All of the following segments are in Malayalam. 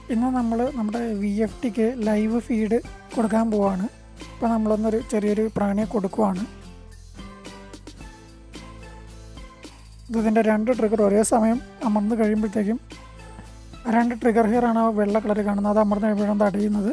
ഇന്ന് നമ്മൾ നമ്മുടെ വി എഫ് ടിക്ക് ലൈവ് ഫീഡ് കൊടുക്കാൻ പോവാണ് ഇപ്പോൾ നമ്മളൊന്നൊരു ചെറിയൊരു പ്രാണിയെ കൊടുക്കുവാണ് ഇതിൻ്റെ രണ്ട് ട്രിഗർ ഒരേ സമയം അമർന്ന് കഴിയുമ്പോഴത്തേക്കും ആ രണ്ട് ട്രിഗർ ഹിയർ ആണ് ആ വെള്ള കളർ കാണുന്നത് അത് അമർന്ന് കഴിയുമ്പോഴാണ് തടയുന്നത്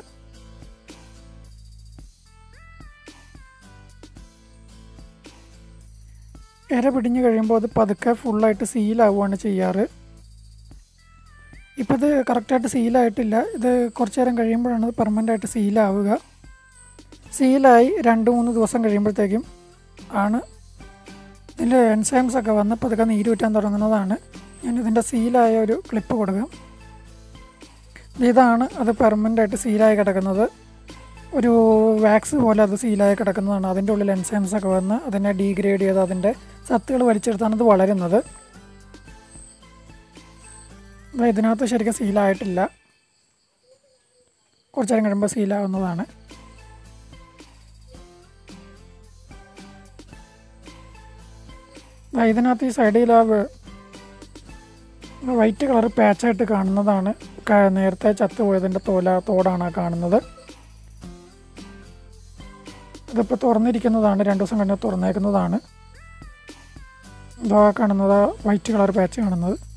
ഇര പിടിഞ്ഞ് കഴിയുമ്പോൾ അത് പതുക്കെ ഫുള്ളായിട്ട് സീലാവുകയാണ് ചെയ്യാറ് ഇപ്പോൾ ഇത് കറക്റ്റായിട്ട് സീലായിട്ടില്ല ഇത് കുറച്ച് നേരം കഴിയുമ്പോഴാണ് ഇത് പെർമനൻ്റ് ആയിട്ട് സീലാവുക സീലായി രണ്ട് മൂന്ന് ദിവസം കഴിയുമ്പോഴത്തേക്കും ആണ് ഇതിൻ്റെ എൻസൈംസ് ഒക്കെ വന്ന് പതുക്കെ നീരൂറ്റാൻ തുടങ്ങുന്നതാണ് ഞാൻ ഇതിൻ്റെ സീലായ ഒരു ക്ലിപ്പ് കൊടുക്കാം ഇതാണ് അത് പെർമനൻ്റ് ആയിട്ട് സീലായി കിടക്കുന്നത് ഒരു വാക്സ് പോലെ അത് സീലായി കിടക്കുന്നതാണ് അതിൻ്റെ ഉള്ളിൽ എൻസൈംസ് ഒക്കെ വന്ന് അതിനെ ഡീഗ്രേഡ് ചെയ്ത് അതിൻ്റെ സത്തുകൾ വലിച്ചെടുത്താണ് ഇത് വളരുന്നത് അപ്പോൾ ഇതിനകത്ത് ശരിക്കും സീലായിട്ടില്ല കുറച്ച് നേരം കഴിയുമ്പോൾ സീലാവുന്നതാണ് ദാ ഇതിനകത്ത് ഈ സൈഡിൽ ആ വെ- വൈറ്റ് കളർ പാച്ചായിട്ട് കാണുന്നതാണ് ക- നേരത്തെ ചത്തുപോയതിൻ്റെ തോല തോടാണ് ആ കാണുന്നത് ഇതിപ്പോൾ തുറന്നിരിക്കുന്നതാണ് രണ്ട് ദിവസം കഴിഞ്ഞ് തുറന്നേക്കുന്നതാണ് ഇതാ കാണുന്നത് വൈറ്റ് കളർ പാച്ച് കാണുന്നത്